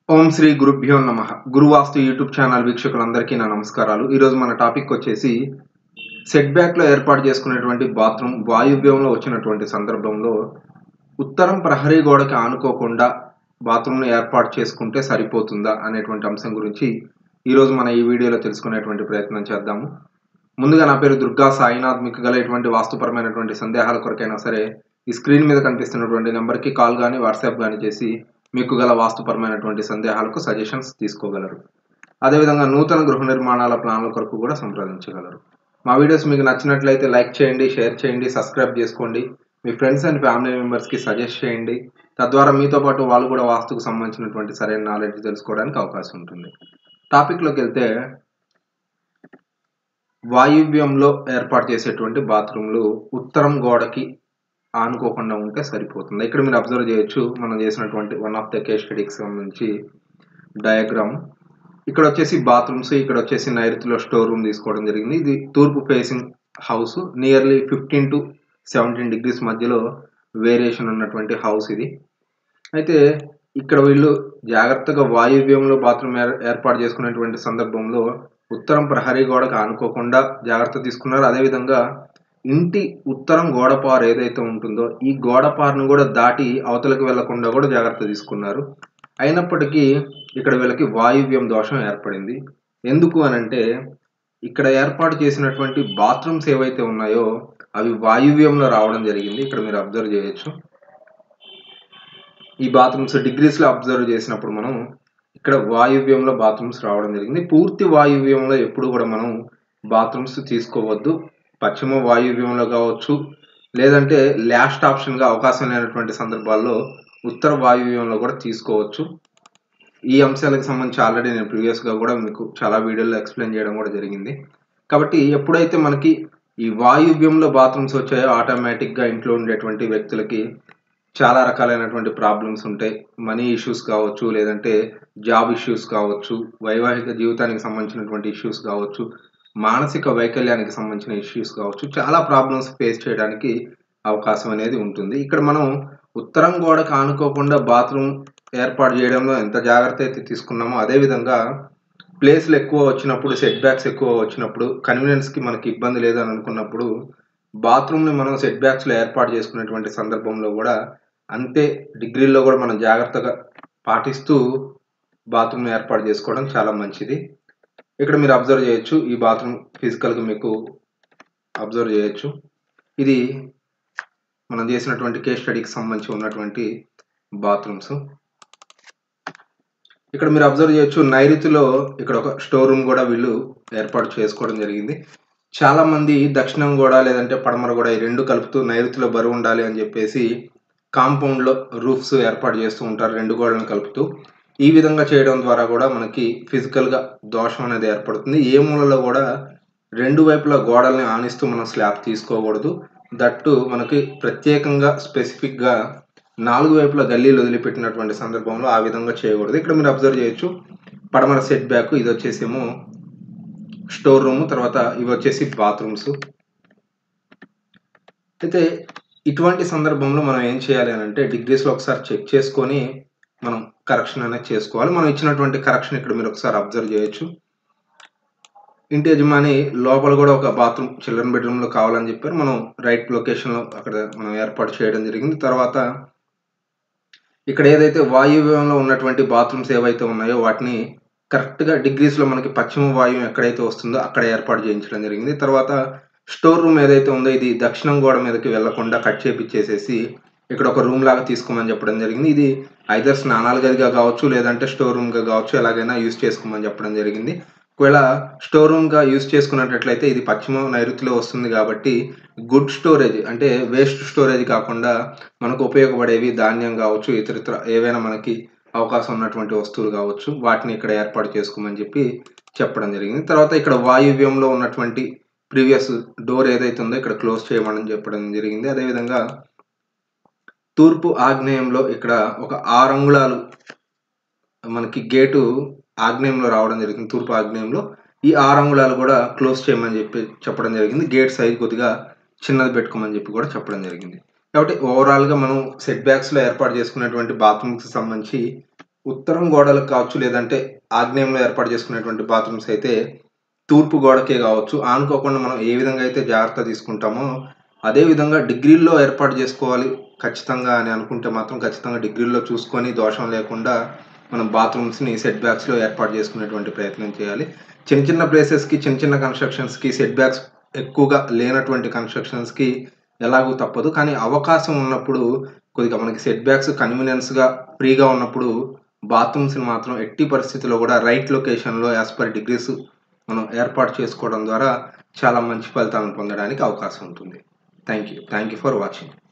ఓం శ్రీ గురుభ్యో నమ గురువాస్తు YouTube channel వీక్షకులందరికీ నా నమస్కారాలు ఈరోజు మన టాపిక్ వచ్చేసి సెట్ బ్యాక్లో ఏర్పాటు చేసుకునేటువంటి బాత్రూమ్ వాయువ్యంలో వచ్చినటువంటి సందర్భంలో ఉత్తరం ప్రహరీ గోడకి ఆనుకోకుండా బాత్రూమ్ను ఏర్పాటు చేసుకుంటే సరిపోతుందా అనేటువంటి అంశం గురించి ఈరోజు మన ఈ వీడియోలో తెలుసుకునేటువంటి ప్రయత్నం చేద్దాము ముందుగా నా పేరు దుర్గా సాయినాథ్ మీకు గల ఎటువంటి వాస్తుపరమైనటువంటి సందేహాల కొరకైనా సరే ఈ స్క్రీన్ మీద కనిపిస్తున్నటువంటి నెంబర్కి కాల్ కానీ వాట్సాప్ కానీ చేసి మీకు గల వాస్తుపరమైనటువంటి సందేహాలకు సజెషన్స్ తీసుకోగలరు అదేవిధంగా నూతన గృహ నిర్మాణాల ప్లాన్ల కొరకు కూడా సంప్రదించగలరు మా వీడియోస్ మీకు నచ్చినట్లయితే లైక్ చేయండి షేర్ చేయండి సబ్స్క్రైబ్ చేసుకోండి మీ ఫ్రెండ్స్ అండ్ ఫ్యామిలీ మెంబర్స్కి సజెస్ట్ చేయండి తద్వారా మీతో పాటు వాళ్ళు కూడా వాస్తుకు సంబంధించినటువంటి సరైన నాలెడ్జ్ తెలుసుకోవడానికి అవకాశం ఉంటుంది టాపిక్లోకి వెళ్తే వాయువ్యంలో ఏర్పాటు చేసేటువంటి బాత్రూమ్లు ఉత్తరం గోడకి ఆనుకోకుండా ఉంటే సరిపోతుంది ఇక్కడ మీరు అబ్జర్వ్ చేయొచ్చు మనం చేసినటువంటి వన్ ఆఫ్ ద కేస్ స్టడీకి సంబంధించి డయాగ్రామ్ ఇక్కడ వచ్చేసి బాత్రూమ్స్ ఇక్కడ వచ్చేసి నైరుతిలో స్టోర్ రూమ్ తీసుకోవడం జరిగింది ఇది తూర్పు facing house nearly fifteen to seventeen degrees మధ్యలో వేరియేషన్ ఉన్నటువంటి హౌస్ ఇది అయితే ఇక్కడ వీళ్ళు జాగ్రత్తగా వాయువ్యంలో బాత్రూమ్ ఏర్పాటు చేసుకునేటువంటి సందర్భంలో ఉత్తరం ప్రహరీ గోడకు ఆనుకోకుండా జాగ్రత్త తీసుకున్నారు అదేవిధంగా ఇంటి ఉత్తరం గోడపారు ఏదైతే ఉంటుందో ఈ గోడపారును కూడా దాటి అవతలకు వెళ్లకుండా కూడా జాగ్రత్త తీసుకున్నారు అయినప్పటికీ ఇక్కడ వీళ్ళకి వాయువ్యం దోషం ఏర్పడింది ఎందుకు అనంటే ఇక్కడ ఏర్పాటు చేసినటువంటి బాత్రూమ్స్ ఏవైతే ఉన్నాయో అవి వాయువ్యంలో రావడం జరిగింది ఇక్కడ మీరు అబ్జర్వ్ చేయొచ్చు ఈ బాత్రూమ్స్ డిగ్రీస్లో అబ్జర్వ్ చేసినప్పుడు మనం ఇక్కడ వాయువ్యంలో బాత్రూమ్స్ రావడం జరిగింది పూర్తి వాయువ్యంలో ఎప్పుడు కూడా మనం బాత్రూమ్స్ తీసుకోవద్దు పశ్చిమ వాయువ్యంలో కావచ్చు లేదంటే లాస్ట్ ఆప్షన్గా అవకాశం లేనటువంటి సందర్భాల్లో ఉత్తర వాయువ్యంలో కూడా తీసుకోవచ్చు ఈ అంశాలకు సంబంధించి ఆల్రెడీ నేను ప్రీవియస్గా కూడా మీకు చాలా వీడియోలో ఎక్స్ప్లెయిన్ చేయడం కూడా జరిగింది కాబట్టి ఎప్పుడైతే మనకి ఈ వాయువ్యంలో బాత్రూమ్స్ వచ్చాయో ఆటోమేటిక్గా ఇంట్లో ఉండేటువంటి వ్యక్తులకి చాలా రకాలైనటువంటి ప్రాబ్లమ్స్ ఉంటాయి మనీ ఇష్యూస్ కావచ్చు లేదంటే జాబ్ ఇష్యూస్ కావచ్చు వైవాహిక జీవితానికి సంబంధించినటువంటి ఇష్యూస్ కావచ్చు మానసిక వైకల్యానికి సంబంధించిన ఇష్యూస్ కావచ్చు చాలా ప్రాబ్లమ్స్ ఫేస్ చేయడానికి అవకాశం అనేది ఉంటుంది ఇక్కడ మనం ఉత్తరం గోడకు ఆనుకోకుండా బాత్రూమ్ ఏర్పాటు చేయడంలో ఎంత జాగ్రత్త అయితే తీసుకున్నామో అదేవిధంగా ప్లేస్లు ఎక్కువ వచ్చినప్పుడు సెట్ బ్యాక్స్ ఎక్కువ వచ్చినప్పుడు కన్వీనియన్స్కి మనకి ఇబ్బంది లేదని అనుకున్నప్పుడు బాత్రూమ్ని మనం సెట్ బ్యాక్స్లో ఏర్పాటు చేసుకునేటువంటి సందర్భంలో కూడా అంతే డిగ్రీల్లో కూడా మనం జాగ్రత్తగా పాటిస్తూ బాత్రూమ్ని ఏర్పాటు చేసుకోవడం చాలా మంచిది ఇక్కడ మీరు అబ్జర్వ్ చేయొచ్చు ఈ బాత్రూమ్ ఫిజికల్గా మీకు అబ్జర్వ్ చేయొచ్చు ఇది మనం చేసినటువంటి కేస్ స్టడీకి సంబంధించి ఉన్నటువంటి బాత్రూమ్స్ ఇక్కడ మీరు అబ్జర్వ్ చేయొచ్చు నైరుతిలో ఇక్కడ ఒక స్టోర్ రూమ్ కూడా వీళ్ళు ఏర్పాటు చేసుకోవడం జరిగింది చాలా మంది దక్షిణం కూడా లేదంటే పడమర కూడా ఈ రెండు కలుపుతూ నైరుతిలో బరువు ఉండాలి అని చెప్పేసి కాంపౌండ్లో రూఫ్స్ ఏర్పాటు చేస్తూ ఉంటారు రెండు గోడలను కలుపుతూ ఈ విధంగా చేయడం ద్వారా కూడా మనకి ఫిజికల్గా దోషం అనేది ఏర్పడుతుంది ఏ మూలలో కూడా రెండు వైపుల గోడల్ని ఆనిస్తూ మనం స్లాబ్ తీసుకోకూడదు దట్టు మనకి ప్రత్యేకంగా స్పెసిఫిక్గా నాలుగు వైపుల గల్లీలు వదిలిపెట్టినటువంటి సందర్భంలో ఆ విధంగా చేయకూడదు ఇక్కడ మీరు అబ్జర్వ్ చేయొచ్చు పడమర సెట్ బ్యాక్ ఇది వచ్చేసేమో స్టోర్ రూమ్ తర్వాత ఇవి వచ్చేసి బాత్రూమ్స్ అయితే ఇటువంటి సందర్భంలో మనం ఏం చేయాలి అని అంటే డిగ్రీస్లో ఒకసారి చెక్ చేసుకొని మనం కరెక్షన్ అనేది చేసుకోవాలి మనం ఇచ్చినటువంటి కరెక్షన్ ఇక్కడ మీరు ఒకసారి అబ్జర్వ్ చేయొచ్చు ఇంటి యజమాని లోపల కూడా ఒక బాత్రూమ్ చిల్డ్రన్ బెడ్రూమ్లో కావాలని చెప్పారు మనం రైట్ లొకేషన్లో అక్కడ మనం ఏర్పాటు చేయడం జరిగింది తర్వాత ఇక్కడ ఏదైతే వాయువ్యంలో ఉన్నటువంటి బాత్రూమ్స్ ఏవైతే ఉన్నాయో వాటిని కరెక్ట్గా డిగ్రీస్లో మనకి పశ్చిమ వాయువు ఎక్కడైతే వస్తుందో అక్కడ ఏర్పాటు చేయించడం జరిగింది తర్వాత స్టోర్ రూమ్ ఏదైతే ఉందో ఇది దక్షిణం గోడ మీదకి వెళ్లకుండా కట్ చేపించేసేసి ఇక్కడ ఒక రూమ్ లాగా తీసుకోమని చెప్పడం జరిగింది ఇది ఐదర్ స్నానాల గదిగా కావచ్చు లేదంటే స్టోర్ రూమ్గా కావచ్చు ఎలాగైనా యూజ్ చేసుకోమని చెప్పడం జరిగింది ఒకవేళ స్టోర్ రూమ్గా యూజ్ చేసుకున్నట్లయితే ఇది పశ్చిమ నైరుతిలో వస్తుంది కాబట్టి గుడ్ స్టోరేజ్ అంటే వేస్ట్ స్టోరేజ్ కాకుండా మనకు ఉపయోగపడేవి ధాన్యం కావచ్చు ఇతరితర ఏవైనా మనకి అవకాశం ఉన్నటువంటి వస్తువులు కావచ్చు వాటిని ఇక్కడ ఏర్పాటు చేసుకోమని చెప్పి చెప్పడం జరిగింది తర్వాత ఇక్కడ వాయువ్యంలో ఉన్నటువంటి ప్రీవియస్ డోర్ ఏదైతే ఉందో ఇక్కడ క్లోజ్ చేయమని చెప్పడం జరిగింది అదేవిధంగా తూర్పు ఆగ్నేయంలో ఇక్కడ ఒక ఆరు అంగుళాలు మనకి గేటు ఆగ్నేయంలో రావడం జరిగింది తూర్పు ఆగ్నేయంలో ఈ ఆరు అంగుళాలు కూడా క్లోజ్ చేయమని చెప్పి చెప్పడం జరిగింది గేట్ సైజ్ కొద్దిగా చిన్నది పెట్టుకోమని చెప్పి కూడా చెప్పడం జరిగింది కాబట్టి ఓవరాల్గా మనం సెట్ బ్యాక్స్లో ఏర్పాటు చేసుకున్నటువంటి బాత్రూమ్కి సంబంధించి ఉత్తరం గోడలకు కావచ్చు లేదంటే ఆగ్నేయంలో ఏర్పాటు చేసుకునేటువంటి బాత్రూమ్స్ అయితే తూర్పు గోడకే కావచ్చు ఆనుకోకుండా మనం ఏ విధంగా అయితే జాగ్రత్త తీసుకుంటామో అదే విధంగా డిగ్రీల్లో ఏర్పాటు చేసుకోవాలి ఖచ్చితంగా అని అనుకుంటే మాత్రం ఖచ్చితంగా డిగ్రీల్లో చూసుకొని దోషం లేకుండా మనం బాత్రూమ్స్ని సెట్ బ్యాక్స్లో ఏర్పాటు చేసుకునేటువంటి ప్రయత్నం చేయాలి చిన్న చిన్న ప్లేసెస్కి చిన్న చిన్న కన్స్ట్రక్షన్స్కి సెట్ బ్యాక్స్ ఎక్కువగా లేనటువంటి కన్స్ట్రక్షన్స్కి ఎలాగూ తప్పదు కానీ అవకాశం ఉన్నప్పుడు కొద్దిగా మనకి సెట్ బ్యాక్స్ కన్వీనియన్స్గా ఫ్రీగా ఉన్నప్పుడు బాత్రూమ్స్ని మాత్రం ఎట్టి పరిస్థితుల్లో కూడా రైట్ లొకేషన్లో యాజ్ పర్ డిగ్రీస్ మనం ఏర్పాటు చేసుకోవడం ద్వారా చాలా మంచి ఫలితాలను పొందడానికి అవకాశం ఉంటుంది thank you thank you for watching